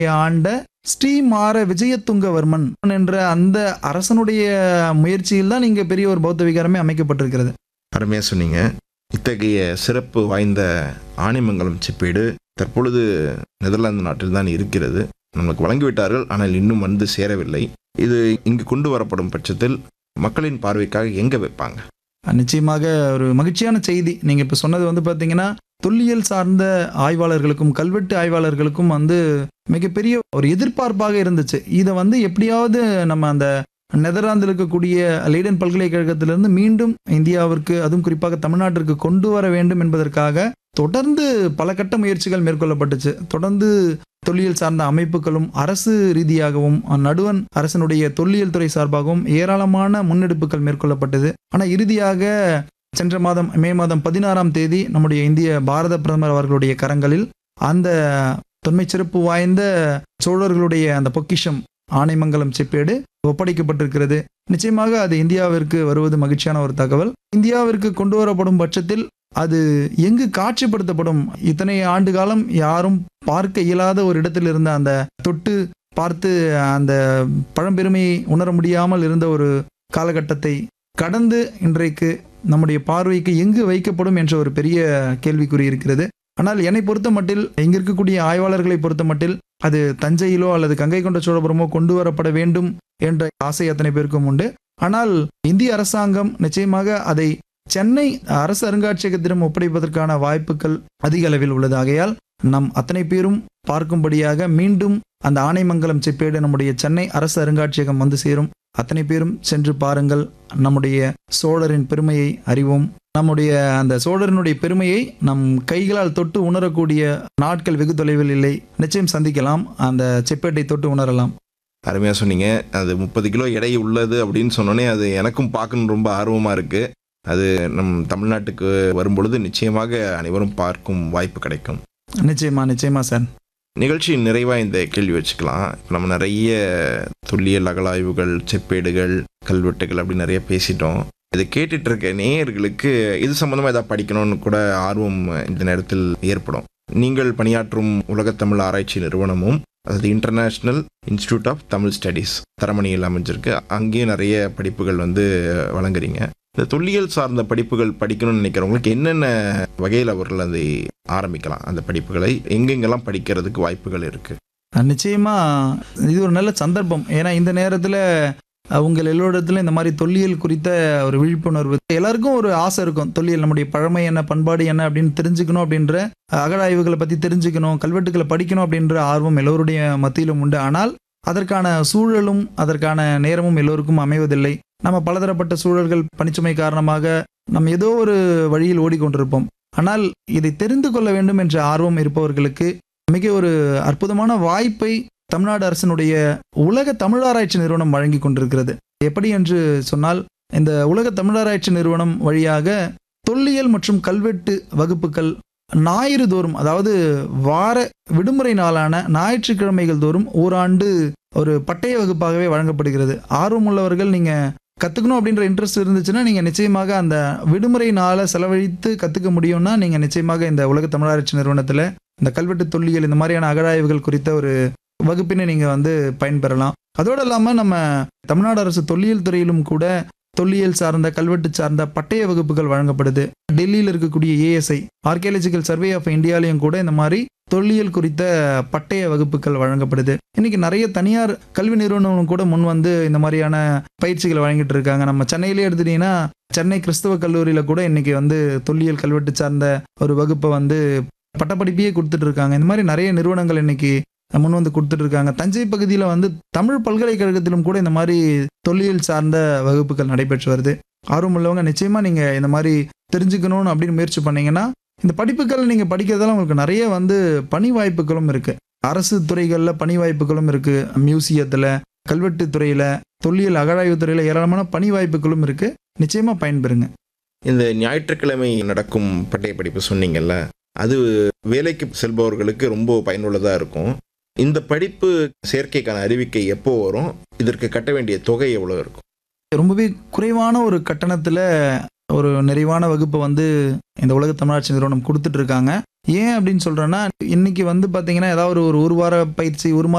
ஆண்ட ஸ்ரீமார விஜயதுங்கவர்மன் என்ற அந்த அரசனுடைய முயற்சியில் தான் இங்கே பெரிய ஒரு பௌத்த விகாரமே அமைக்கப்பட்டிருக்கிறது அருமையாக சொன்னீங்க இத்தகைய சிறப்பு வாய்ந்த ஆனைமங்கலம் செப்பேடு தற்பொழுது நெதர்லாந்து நாட்டில் தான் இருக்கிறது நமக்கு வழங்கிவிட்டார்கள் ஆனால் இன்னும் வந்து சேரவில்லை இது இங்கு கொண்டு வரப்படும் பட்சத்தில் மக்களின் பார்வைக்காக எங்கே வைப்பாங்க நிச்சயமாக ஒரு மகிழ்ச்சியான செய்தி நீங்கள் இப்போ சொன்னது வந்து பார்த்தீங்கன்னா தொல்லியல் சார்ந்த ஆய்வாளர்களுக்கும் கல்வெட்டு ஆய்வாளர்களுக்கும் வந்து மிகப்பெரிய ஒரு எதிர்பார்ப்பாக இருந்துச்சு இதை வந்து எப்படியாவது நம்ம அந்த நெதர்லாந்தில் இருக்கக்கூடிய லீடன் பல்கலைக்கழகத்திலிருந்து மீண்டும் இந்தியாவிற்கு அதுவும் குறிப்பாக தமிழ்நாட்டிற்கு கொண்டு வர வேண்டும் என்பதற்காக தொடர்ந்து பல கட்ட முயற்சிகள் மேற்கொள்ளப்பட்டுச்சு தொடர்ந்து தொல்லியல் சார்ந்த அமைப்புகளும் அரசு ரீதியாகவும் நடுவன் அரசனுடைய தொல்லியல் துறை சார்பாகவும் ஏராளமான முன்னெடுப்புகள் மேற்கொள்ளப்பட்டது ஆனால் இறுதியாக சென்ற மாதம் மே மாதம் பதினாறாம் தேதி நம்முடைய இந்திய பாரத பிரதமர் அவர்களுடைய கரங்களில் அந்த தொன்மை சிறப்பு வாய்ந்த சோழர்களுடைய அந்த பொக்கிஷம் ஆனைமங்கலம் செப்பேடு ஒப்படைக்கப்பட்டிருக்கிறது நிச்சயமாக அது இந்தியாவிற்கு வருவது மகிழ்ச்சியான ஒரு தகவல் இந்தியாவிற்கு கொண்டு வரப்படும் பட்சத்தில் அது எங்கு காட்சிப்படுத்தப்படும் இத்தனை ஆண்டு காலம் யாரும் பார்க்க இயலாத ஒரு இடத்தில் இருந்த அந்த தொட்டு பார்த்து அந்த பழம்பெருமையை உணர முடியாமல் இருந்த ஒரு காலகட்டத்தை கடந்து இன்றைக்கு நம்முடைய பார்வைக்கு எங்கு வைக்கப்படும் என்ற ஒரு பெரிய கேள்விக்குறி இருக்கிறது ஆனால் என்னை பொறுத்த மட்டில் இங்க இருக்கக்கூடிய ஆய்வாளர்களை பொறுத்த மட்டில் அது தஞ்சையிலோ அல்லது கங்கை கொண்ட சோழபுரமோ கொண்டு வரப்பட வேண்டும் என்ற ஆசை அத்தனை பேருக்கும் உண்டு ஆனால் இந்திய அரசாங்கம் நிச்சயமாக அதை சென்னை அரசு அருங்காட்சியகத்திடம் ஒப்படைப்பதற்கான வாய்ப்புகள் அதிக அளவில் உள்ளது ஆகையால் நம் அத்தனை பேரும் பார்க்கும்படியாக மீண்டும் அந்த ஆனைமங்கலம் செப்பேடு நம்முடைய சென்னை அரசு அருங்காட்சியகம் வந்து சேரும் அத்தனை பேரும் சென்று பாருங்கள் நம்முடைய சோழரின் பெருமையை அறிவோம் நம்முடைய அந்த சோழரினுடைய பெருமையை நம் கைகளால் தொட்டு உணரக்கூடிய நாட்கள் வெகு தொலைவில் இல்லை நிச்சயம் சந்திக்கலாம் அந்த செப்பேட்டை தொட்டு உணரலாம் அருமையாக சொன்னீங்க அது முப்பது கிலோ எடை உள்ளது அப்படின்னு சொன்னோன்னே அது எனக்கும் பார்க்கணும் ரொம்ப ஆர்வமாக இருக்குது அது நம் தமிழ்நாட்டுக்கு வரும்பொழுது நிச்சயமாக அனைவரும் பார்க்கும் வாய்ப்பு கிடைக்கும் நிச்சயமா நிச்சயமா சார் நிகழ்ச்சியின் நிறைவாக இந்த கேள்வி வச்சுக்கலாம் இப்ப நம்ம நிறைய தொல்லியல் அகலாய்வுகள் செப்பேடுகள் கல்வெட்டுகள் அப்படி நிறைய பேசிட்டோம் இதை கேட்டுட்டு இருக்க நேயர்களுக்கு இது சம்பந்தமாக ஏதாவது படிக்கணும்னு கூட ஆர்வம் இந்த நேரத்தில் ஏற்படும் நீங்கள் பணியாற்றும் உலகத்தமிழ் ஆராய்ச்சி நிறுவனமும் அதாவது international institute of Tamil studies தரமணியில் அமைஞ்சிருக்கு அங்கேயும் நிறைய படிப்புகள் வந்து வழங்குறீங்க இந்த தொல்லியல் சார்ந்த படிப்புகள் படிக்கணும்னு நினைக்கிறவங்களுக்கு என்னென்ன வகையில் அவர்கள் அதை ஆரம்பிக்கலாம் அந்த படிப்புகளை எங்கெங்கெல்லாம் படிக்கிறதுக்கு வாய்ப்புகள் இருக்கு நிச்சயமா இது ஒரு நல்ல சந்தர்ப்பம் ஏன்னா இந்த நேரத்தில் உங்கள் எல்லோரிடத்துல இந்த மாதிரி தொல்லியல் குறித்த ஒரு விழிப்புணர்வு எல்லாருக்கும் ஒரு ஆசை இருக்கும் தொல்லியல் நம்முடைய பழமை என்ன பண்பாடு என்ன அப்படின்னு தெரிஞ்சுக்கணும் அப்படின்ற அகழாய்வுகளை பற்றி தெரிஞ்சுக்கணும் கல்வெட்டுகளை படிக்கணும் அப்படின்ற ஆர்வம் எல்லோருடைய மத்தியிலும் உண்டு ஆனால் அதற்கான சூழலும் அதற்கான நேரமும் எல்லோருக்கும் அமைவதில்லை நம்ம பலதரப்பட்ட சூழல்கள் பணிச்சுமை காரணமாக நம்ம ஏதோ ஒரு வழியில் ஓடிக்கொண்டிருப்போம் ஆனால் இதை தெரிந்து கொள்ள வேண்டும் என்ற ஆர்வம் இருப்பவர்களுக்கு மிக ஒரு அற்புதமான வாய்ப்பை தமிழ்நாடு அரசினுடைய உலக தமிழாராய்ச்சி நிறுவனம் வழங்கி கொண்டிருக்கிறது எப்படி என்று சொன்னால் இந்த உலக தமிழாராய்ச்சி நிறுவனம் வழியாக தொல்லியல் மற்றும் கல்வெட்டு வகுப்புகள் ஞாயிறு தோறும் அதாவது வார விடுமுறை நாளான ஞாயிற்றுக்கிழமைகள் தோறும் ஓராண்டு ஒரு பட்டய வகுப்பாகவே வழங்கப்படுகிறது ஆர்வமுள்ளவர்கள் நீங்கள் கற்றுக்கணும் அப்படின்ற இன்ட்ரெஸ்ட் இருந்துச்சுன்னா நீங்கள் நிச்சயமாக அந்த விடுமுறை நாளை செலவழித்து கற்றுக்க முடியும்னா நீங்கள் நிச்சயமாக இந்த உலக தமிழாராய்ச்சி நிறுவனத்தில் இந்த கல்வெட்டு தொல்லியல் இந்த மாதிரியான அகழாய்வுகள் குறித்த ஒரு வகுப்பினை நீங்கள் வந்து பயன்பெறலாம் அதோடு இல்லாமல் நம்ம தமிழ்நாடு அரசு தொல்லியல் துறையிலும் கூட தொல்லியல் சார்ந்த கல்வெட்டு சார்ந்த பட்டய வகுப்புகள் வழங்கப்படுது டெல்லியில் இருக்கக்கூடிய ஏஎஸ்ஐ ஆர்கியாலஜிக்கல் சர்வே ஆஃப் இந்தியாலையும் கூட இந்த மாதிரி தொல்லியல் குறித்த பட்டய வகுப்புகள் வழங்கப்படுது இன்னைக்கு நிறைய தனியார் கல்வி நிறுவனங்களும் கூட முன் வந்து இந்த மாதிரியான பயிற்சிகளை வழங்கிட்டு இருக்காங்க நம்ம சென்னையிலே எடுத்துட்டீங்கன்னா சென்னை கிறிஸ்தவ கல்லூரியில் கூட இன்னைக்கு வந்து தொல்லியல் கல்வெட்டு சார்ந்த ஒரு வகுப்பை வந்து பட்டப்படிப்பையே கொடுத்துட்டு இருக்காங்க இந்த மாதிரி நிறைய நிறுவனங்கள் இன்னைக்கு முன் வந்து கொடுத்துட்டு இருக்காங்க தஞ்சை பகுதியில் வந்து தமிழ் பல்கலைக்கழகத்திலும் கூட இந்த மாதிரி தொல்லியல் சார்ந்த வகுப்புகள் நடைபெற்று வருது ஆர்வம் உள்ளவங்க நிச்சயமா நீங்க இந்த மாதிரி தெரிஞ்சுக்கணும்னு அப்படின்னு முயற்சி பண்ணீங்கன்னா இந்த படிப்புகள் நீங்க படிக்கிறதால உங்களுக்கு நிறைய வந்து பணி வாய்ப்புகளும் இருக்கு அரசு துறைகளில் பணி வாய்ப்புகளும் இருக்கு மியூசியத்தில் கல்வெட்டு துறையில தொல்லியல் அகழாய்வு துறையில ஏராளமான பணி வாய்ப்புகளும் இருக்கு நிச்சயமா பயன்பெறுங்க இந்த ஞாயிற்றுக்கிழமை நடக்கும் பட்டய படிப்பு சொன்னீங்கல்ல அது வேலைக்கு செல்பவர்களுக்கு ரொம்ப பயனுள்ளதாக இருக்கும் இந்த படிப்பு சேர்க்கைக்கான அறிவிக்கை எப்போ வரும் இதற்கு கட்ட வேண்டிய தொகை எவ்வளோ இருக்கும் ரொம்பவே குறைவான ஒரு கட்டணத்தில் ஒரு நிறைவான வகுப்பை வந்து இந்த உலக தமிழாட்சி நிறுவனம் கொடுத்துட்டு இருக்காங்க ஏன் அப்படின்னு சொல்கிறேன்னா இன்னைக்கு வந்து பார்த்தீங்கன்னா ஏதாவது ஒரு ஒரு வார பயிற்சி ஒரு மாத